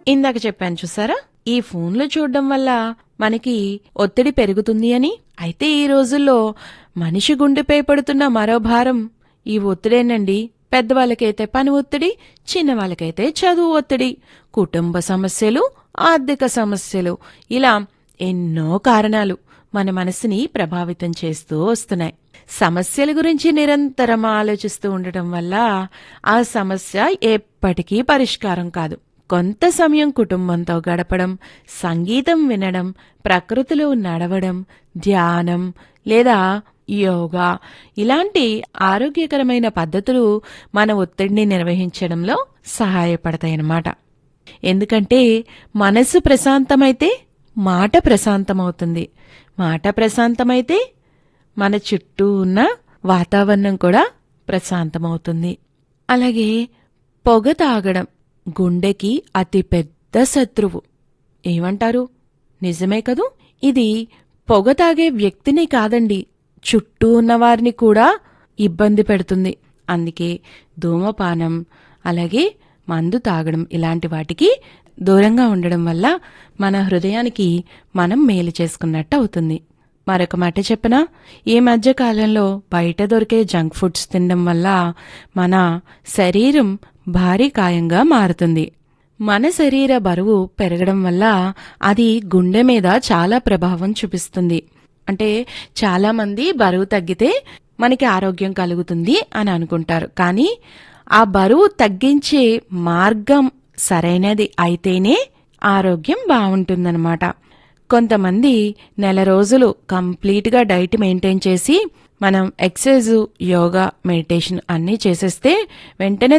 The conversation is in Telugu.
ఇందాక చెప్పాను చూసారా ఈ ఫోన్లు చూడడం వల్ల మనకి ఒత్తిడి పెరుగుతుంది అని అయితే ఈ రోజుల్లో మనిషి గుండెపై పడుతున్న మరో భారం ఈ ఒత్తిడేనండి పెద్దవాళ్ళకైతే పని ఒత్తిడి చిన్నవాళ్ళకైతే చదువు ఒత్తిడి కుటుంబ సమస్యలు ఆర్థిక సమస్యలు ఇలా ఎన్నో కారణాలు మన మనసుని ప్రభావితం చేస్తూ వస్తున్నాయి సమస్యల గురించి నిరంతరం ఆలోచిస్తూ ఉండటం వల్ల ఆ సమస్య ఎప్పటికీ పరిష్కారం కాదు కొంత సమయం కుటుంబంతో గడపడం సంగీతం వినడం ప్రకృతిలో నడవడం ధ్యానం లేదా యోగా ఇలాంటి ఆరోగ్యకరమైన పద్ధతులు మన ఒత్తిడిని నిర్వహించడంలో సహాయపడతాయన్నమాట ఎందుకంటే మనసు ప్రశాంతమైతే మాట ప్రశాంతమవుతుంది మాట ప్రశాంతమైతే మన చుట్టూ ఉన్న వాతావరణం కూడా ప్రశాంతమవుతుంది అలాగే పొగ తాగడం గుండెకి అతి పెద్ద శత్రువు ఏమంటారు నిజమే కదూ ఇది పొగ తాగే వ్యక్తిని కాదండి చుట్టూ ఉన్నవారిని కూడా ఇబ్బంది పెడుతుంది అందుకే ధూమపానం అలాగే మందు తాగడం ఇలాంటి వాటికి దూరంగా ఉండడం వల్ల మన హృదయానికి మనం మేలు చేసుకున్నట్టు అవుతుంది మరొక మాట చెప్పనా ఈ మధ్య కాలంలో బయట దొరికే జంక్ ఫుడ్స్ తినడం వల్ల మన శరీరం భారీ కాయంగా మారుతుంది మన శరీర బరువు పెరగడం వల్ల అది గుండె మీద చాలా ప్రభావం చూపిస్తుంది అంటే చాలా మంది బరువు తగ్గితే మనకి ఆరోగ్యం కలుగుతుంది అని అనుకుంటారు కానీ ఆ బరువు తగ్గించే మార్గం సరైనది అయితేనే ఆరోగ్యం బాగుంటుందన్నమాట కొంతమంది నెల రోజులు కంప్లీట్గా డైట్ మెయింటైన్ చేసి మనం ఎక్సర్సైజ్ యోగా మెడిటేషన్ అన్నీ చేసేస్తే వెంటనే